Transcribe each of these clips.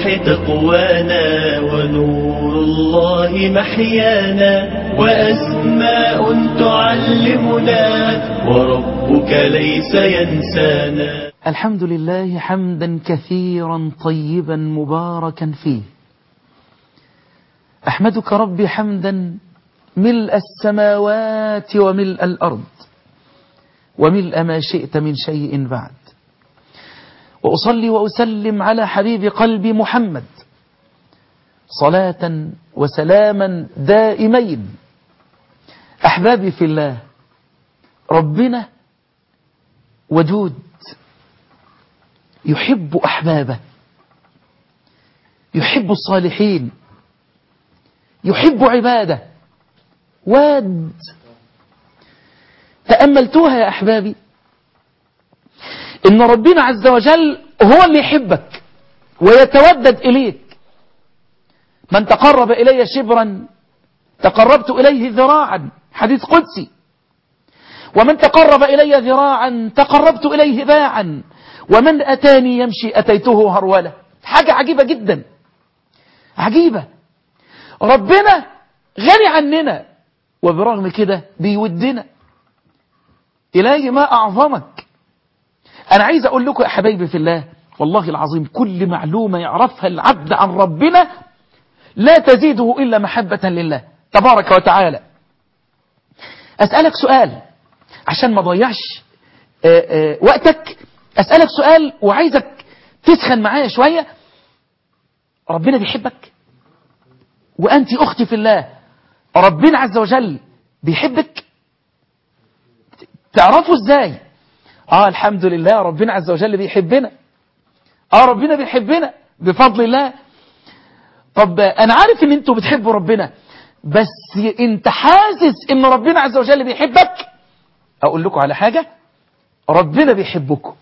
تقوانا ونور الله محيانا وأسماء تعلمنا وربك ليس ينسانا الحمد لله حمدا كثيرا طيبا مباركا فيه أحمدك ربي حمدا ملء السماوات وملء الأرض وملء ما شئت من شيء بعد وأصلي وأسلم على حبيب قلبي محمد صلاة وسلاما دائمين أحبابي في الله ربنا ودود يحب أحبابه يحب الصالحين يحب عباده واد تأملتوها يا أحبابي إن ربنا عز وجل هو اللي يحبك ويتودد إليك من تقرب إلي شبرا تقربت إليه ذراعا حديث قدسي ومن تقرب إلي ذراعا تقربت إليه باعا ومن أتاني يمشي أتيته هرولة حاجة عجيبة جدا عجيبة ربنا غني عننا وبرغم كده بيودنا إلهي ما أعظمك أنا عايز أقول لكم يا حبايبي في الله والله العظيم كل معلومة يعرفها العبد عن ربنا لا تزيده إلا محبة لله تبارك وتعالى أسألك سؤال عشان ما ضيعش وقتك أسألك سؤال وعايزك تسخن معايا شوية ربنا بيحبك وأنت أختي في الله ربنا عز وجل بيحبك تعرفوا ازاي اه الحمد لله ربنا عز وجل بيحبنا اه ربنا بيحبنا بفضل الله طب انا عارف ان انتوا بتحبوا ربنا بس انت حاسس ان ربنا عز وجل بيحبك اقول لكم على حاجة ربنا بيحبكم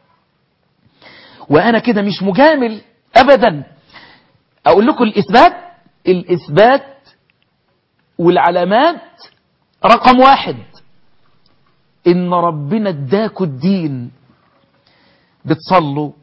وانا كده مش مجامل ابدا اقول لكم الاثبات الاثبات والعلامات رقم واحد ان ربنا اداكوا الدين بتصلوا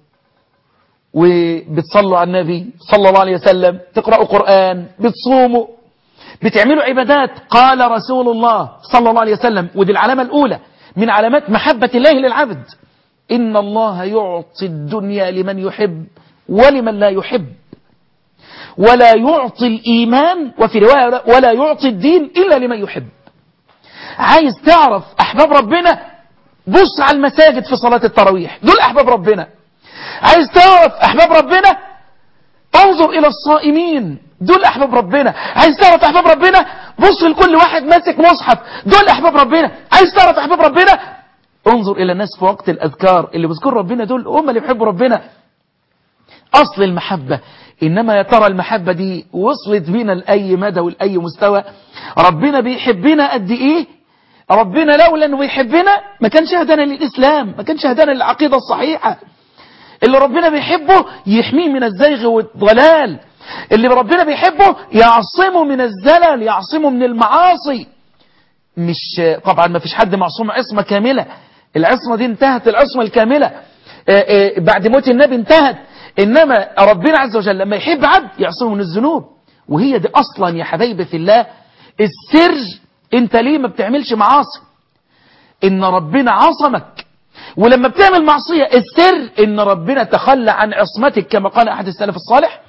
وبتصلوا على النبي صلى الله عليه وسلم تقرأوا قرآن بتصوموا بتعملوا عبادات قال رسول الله صلى الله عليه وسلم ودي العلامة الأولى من علامات محبة الله للعبد إن الله يعطي الدنيا لمن يحب ولمن لا يحب ولا يعطي الإيمان وفي رواية ولا يعطي الدين إلا لمن يحب عايز تعرف أحباب ربنا بص على المساجد في صلاة التراويح دول أحباب ربنا عايز تعرف أحباب ربنا انظر إلى الصائمين دول أحباب ربنا عايز تعرف أحباب ربنا بص لكل واحد ماسك مصحف دول أحباب ربنا عايز تعرف أحباب ربنا انظر إلى الناس في وقت الأذكار اللي بيذكروا ربنا دول هم اللي بيحبوا ربنا أصل المحبة إنما يا ترى المحبة دي وصلت بينا لأي مدى ولأي مستوى ربنا بيحبنا قد إيه ربنا لولا انه بيحبنا ما كانش هدانا للإسلام ما كانش هدانا للعقيدة الصحيحة اللي ربنا بيحبه يحميه من الزيغ والضلال اللي ربنا بيحبه يعصمه من الزلل يعصمه من المعاصي مش طبعا ما فيش حد معصوم عصمة كاملة العصمة دي انتهت العصمة الكاملة بعد موت النبي انتهت إنما ربنا عز وجل لما يحب عبد يعصمه من الذنوب وهي دي أصلا يا حبايبي في الله السر انت ليه ما بتعملش معاصي ان ربنا عصمك ولما بتعمل معصية السر ان ربنا تخلى عن عصمتك كما قال احد السلف الصالح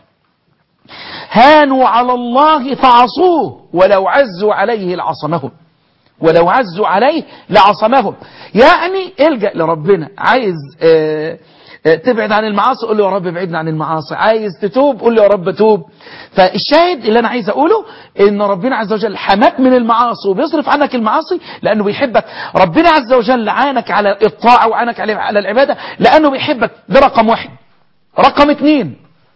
هانوا على الله فعصوه ولو عزوا عليه لعصمهم ولو عزوا عليه لعصمهم يعني الجأ لربنا عايز اه تبعد عن المعاصي قول له يا رب ابعدنا عن المعاصي عايز تتوب قول له يا رب توب فالشاهد اللي انا عايز اقوله ان ربنا عز وجل حماك من المعاصي وبيصرف عنك المعاصي لانه بيحبك ربنا عز وجل عانك على الطاعة وعانك على العبادة لانه بيحبك ده رقم واحد رقم اثنين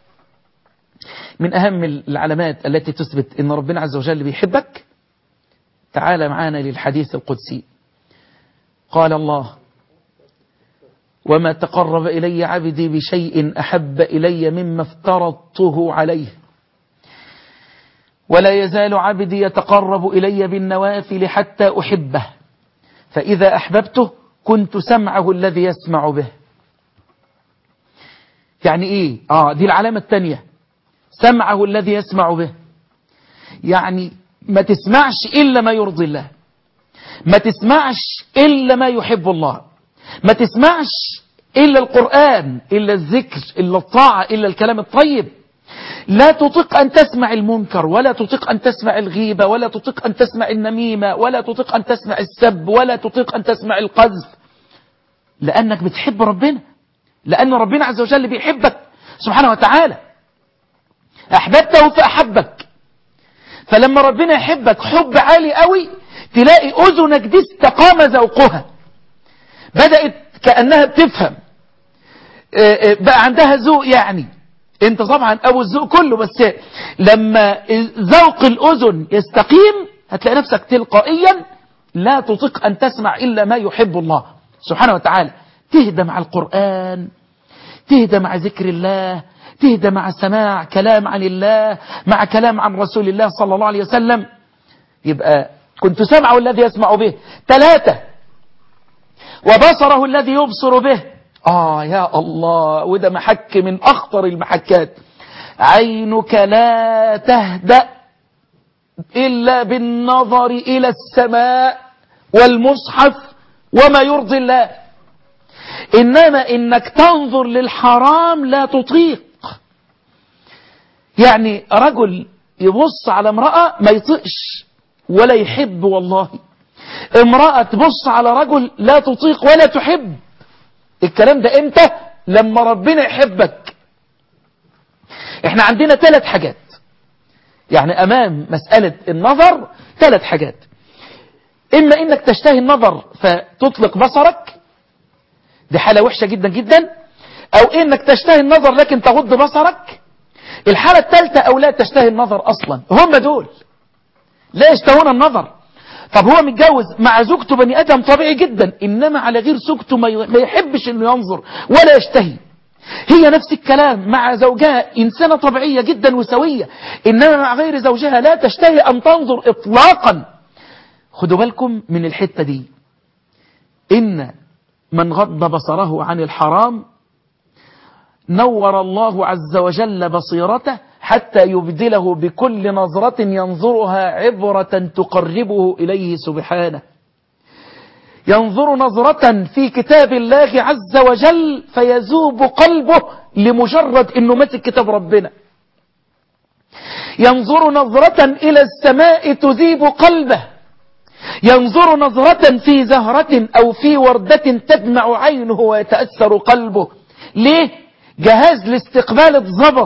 من اهم العلامات التي تثبت ان ربنا عز وجل بيحبك تعال معانا للحديث القدسي قال الله وما تقرب إلي عبدي بشيء أحب إلي مما افترضته عليه ولا يزال عبدي يتقرب إلي بالنوافل حتى أحبه فإذا أحببته كنت سمعه الذي يسمع به يعني إيه آه دي العلامة الثانية سمعه الذي يسمع به يعني ما تسمعش إلا ما يرضي الله ما تسمعش إلا ما يحب الله ما تسمعش إلا القرآن إلا الذكر إلا الطاعة إلا الكلام الطيب لا تطيق أن تسمع المنكر ولا تطيق أن تسمع الغيبة ولا تطيق أن تسمع النميمة ولا تطيق أن تسمع السب ولا تطيق أن تسمع القذف لأنك بتحب ربنا لأن ربنا عز وجل بيحبك سبحانه وتعالى أحببته فأحبك فلما ربنا يحبك حب عالي قوي تلاقي أذنك دي استقام ذوقها بدأت كأنها بتفهم بقى عندها ذوق يعني انت طبعا ابو الذوق كله بس لما ذوق الاذن يستقيم هتلاقي نفسك تلقائيا لا تطيق ان تسمع الا ما يحب الله سبحانه وتعالى تهدى مع القرآن تهدى مع ذكر الله تهدى مع سماع كلام عن الله مع كلام عن رسول الله صلى الله عليه وسلم يبقى كنت سمعه الذي يسمع به ثلاثة وبصره الذي يبصر به آه يا الله وده محك من أخطر المحكات عينك لا تهدأ إلا بالنظر إلى السماء والمصحف وما يرضي الله إنما إنك تنظر للحرام لا تطيق يعني رجل يبص على امرأة ما يطيقش ولا يحب والله امرأة تبص على رجل لا تطيق ولا تحب الكلام ده امتى لما ربنا يحبك احنا عندنا ثلاث حاجات يعني امام مسألة النظر ثلاث حاجات اما انك تشتهي النظر فتطلق بصرك دي حالة وحشة جدا جدا او انك تشتهي النظر لكن تغض بصرك الحالة الثالثة او لا تشتهي النظر اصلا هم دول لا يشتهون النظر طب هو متجوز مع زوجته بني ادم طبيعي جدا انما على غير زوجته ما يحبش انه ينظر ولا يشتهي هي نفس الكلام مع زوجها إنسانة طبيعية جدا وسوية إنما مع غير زوجها لا تشتهي أن تنظر إطلاقا خدوا بالكم من الحتة دي إن من غض بصره عن الحرام نور الله عز وجل بصيرته حتى يبدله بكل نظرة ينظرها عبرة تقربه إليه سبحانه ينظر نظرة في كتاب الله عز وجل فيذوب قلبه لمجرد انه ماسك كتاب ربنا ينظر نظرة الى السماء تذيب قلبه ينظر نظرة في زهرة او في وردة تدمع عينه ويتأثر قلبه ليه جهاز الاستقبال اتظبط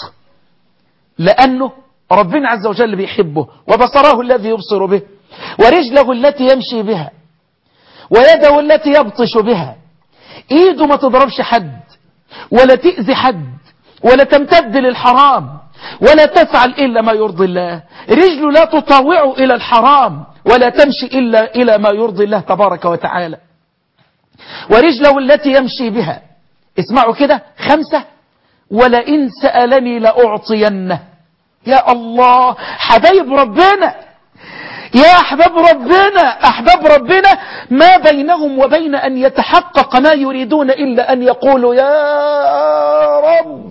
لانه ربنا عز وجل بيحبه وبصره الذي يبصر به ورجله التي يمشي بها ويده التي يبطش بها ايده ما تضربش حد ولا تأذي حد ولا تمتد للحرام ولا تفعل إلا ما يرضي الله رجله لا تطاوع إلى الحرام ولا تمشي إلا إلى ما يرضي الله تبارك وتعالى ورجله التي يمشي بها اسمعوا كده خمسة ولئن سألني لأعطينه يا الله حبايب ربنا يا أحباب ربنا أحباب ربنا ما بينهم وبين أن يتحقق ما يريدون إلا أن يقولوا يا رب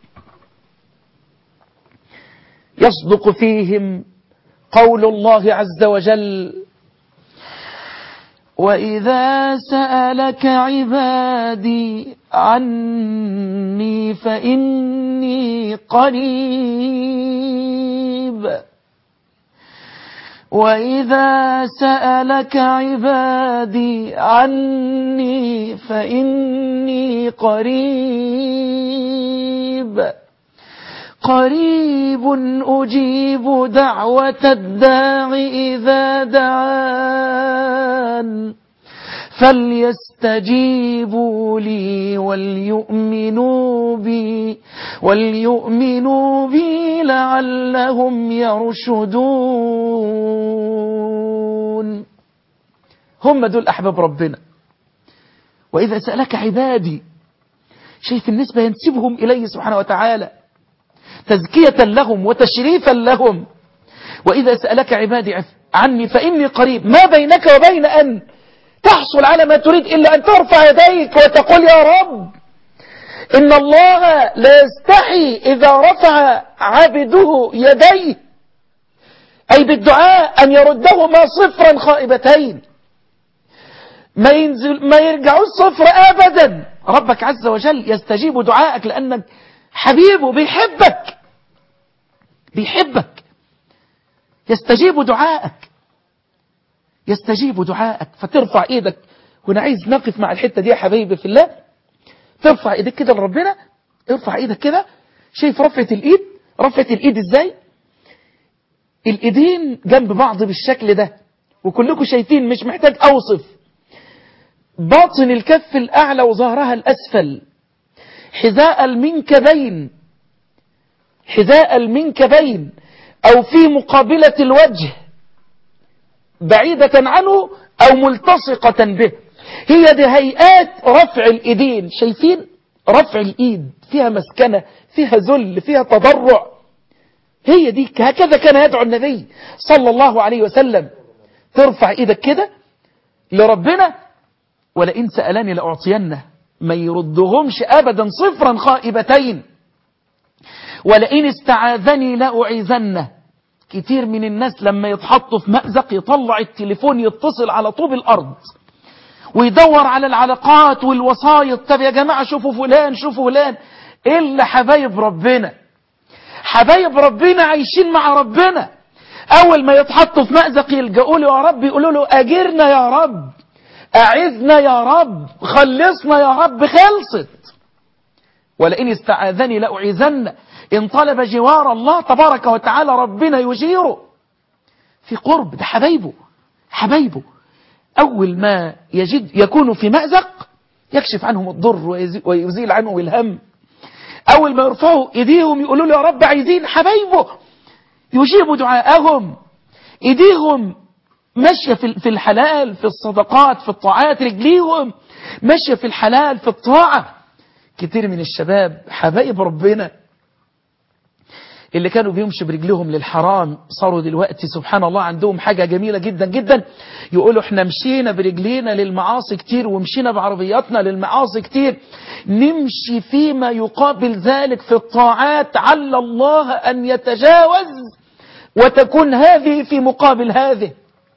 يصدق فيهم قول الله عز وجل وإذا سألك عبادي عني فإني قريب وإذا سألك عبادي عني فإني قريب قريب أجيب دعوة الداع إذا دعان فليستجيبوا لي وليؤمنوا بي وليؤمنوا بي لعلهم يرشدون هم دول أحباب ربنا وإذا سألك عبادي شايف النسبة ينسبهم إليه سبحانه وتعالى تزكية لهم وتشريفا لهم وإذا سألك عبادي عني فإني قريب ما بينك وبين أن تحصل على ما تريد إلا أن ترفع يديك وتقول يا رب إن الله لا يستحي إذا رفع عبده يديه أي بالدعاء أن يردهما صفرا خائبتين ما, ينزل ما يرجعوش صفر أبدا ربك عز وجل يستجيب دعائك لأنك حبيبه بيحبك بيحبك يستجيب دعائك يستجيب دعائك فترفع ايدك وانا عايز نقف مع الحتة دي يا حبايبي في الله ترفع ايدك كده لربنا ارفع ايدك كده شايف رفعة الايد رفعة الايد ازاي الايدين جنب بعض بالشكل ده وكلكم شايفين مش محتاج اوصف باطن الكف الاعلى وظهرها الاسفل حذاء المنكبين حذاء المنكبين او في مقابلة الوجه بعيدة عنه او ملتصقة به هي دي هيئات رفع الايدين شايفين رفع الايد فيها مسكنة فيها ذل فيها تضرع هي دي هكذا كان يدعو النبي صلى الله عليه وسلم ترفع ايدك كده لربنا ولئن سألني لأعطينه ما يردهمش أبدا صفرا خائبتين ولئن استعاذني لأعيذنه كتير من الناس لما يتحطوا في مأزق يطلع التليفون يتصل على طوب الأرض ويدور على العلاقات والوسايط طب يا جماعة شوفوا فلان شوفوا فلان إلا حبايب ربنا حبايب ربنا عايشين مع ربنا أول ما يتحطوا في مأزق يلجأوا له يا رب يقولوا له أجرنا يا رب أعذنا يا رب خلصنا يا رب خلصت ولئن استعاذني لأعيذن إن طلب جوار الله تبارك وتعالى ربنا يجيره في قرب ده حبايبه حبايبه أول ما يجد يكون في مأزق يكشف عنهم الضر ويزيل عنهم الهم أول ما يرفعوا إيديهم يقولوا له يا رب عايزين حبايبه يجيب دعاءهم إيديهم ماشية في الحلال في الصدقات في الطاعات رجليهم ماشية في الحلال في الطاعة كتير من الشباب حبايب ربنا اللي كانوا بيمشوا برجلهم للحرام صاروا دلوقتي سبحان الله عندهم حاجة جميلة جدا جدا يقولوا احنا مشينا برجلينا للمعاصي كتير ومشينا بعربياتنا للمعاصي كتير نمشي فيما يقابل ذلك في الطاعات عل الله أن يتجاوز وتكون هذه في مقابل هذه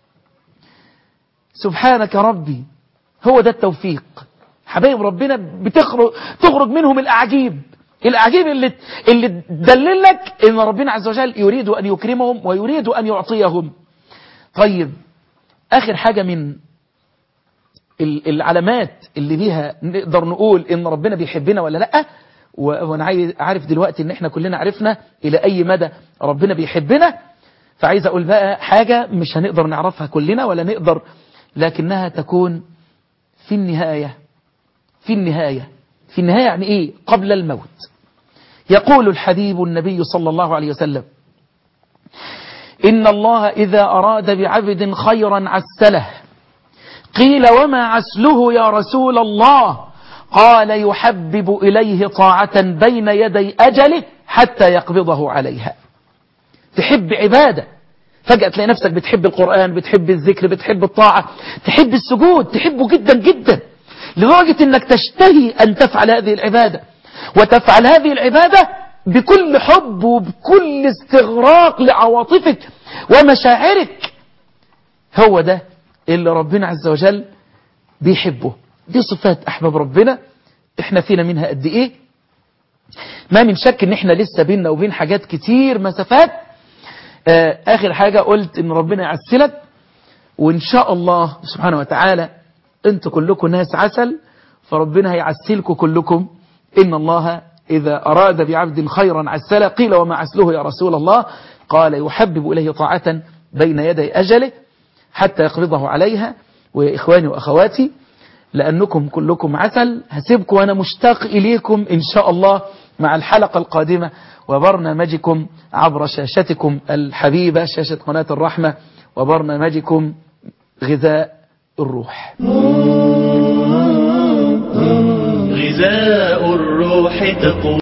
سبحانك ربي هو ده التوفيق حبايب ربنا بتخرج تخرج منهم الأعجيب الأعجيب اللي, اللي تدلل لك ان ربنا عز وجل يريد أن يكرمهم ويريد أن يعطيهم طيب آخر حاجة من العلامات اللي بيها نقدر نقول ان ربنا بيحبنا ولا لا وانا عارف دلوقتي ان احنا كلنا عرفنا الى اي مدى ربنا بيحبنا فعايز اقول بقى حاجة مش هنقدر نعرفها كلنا ولا نقدر لكنها تكون في النهاية في النهاية في النهاية يعني ايه قبل الموت يقول الحبيب النبي صلى الله عليه وسلم إن الله إذا أراد بعبد خيرا عسله قيل وما عسله يا رسول الله قال يحبب إليه طاعة بين يدي أجله حتى يقبضه عليها تحب عبادة فجأة تلاقي نفسك بتحب القرآن بتحب الذكر بتحب الطاعة تحب السجود تحبه جدا جدا لدرجة انك تشتهي ان تفعل هذه العبادة وتفعل هذه العبادة بكل حب وبكل استغراق لعواطفك ومشاعرك هو ده اللي ربنا عز وجل بيحبه دي صفات احباب ربنا احنا فينا منها قد ايه ما من شك ان احنا لسه بيننا وبين حاجات كتير مسافات آه اخر حاجة قلت ان ربنا يعسلك وان شاء الله سبحانه وتعالى انتوا كلكم ناس عسل فربنا هيعسلكم كلكم إن الله إذا أراد بعبد خيرا عسل قيل وما عسله يا رسول الله قال يحبب إليه طاعة بين يدي أجله حتى يقبضه عليها وإخواني وأخواتي لأنكم كلكم عسل هسيبكم وأنا مشتاق إليكم إن شاء الله مع الحلقة القادمة وبرنامجكم عبر شاشتكم الحبيبة شاشة قناة الرحمة وبرنامجكم غذاء الروح غذاء الروح تقوم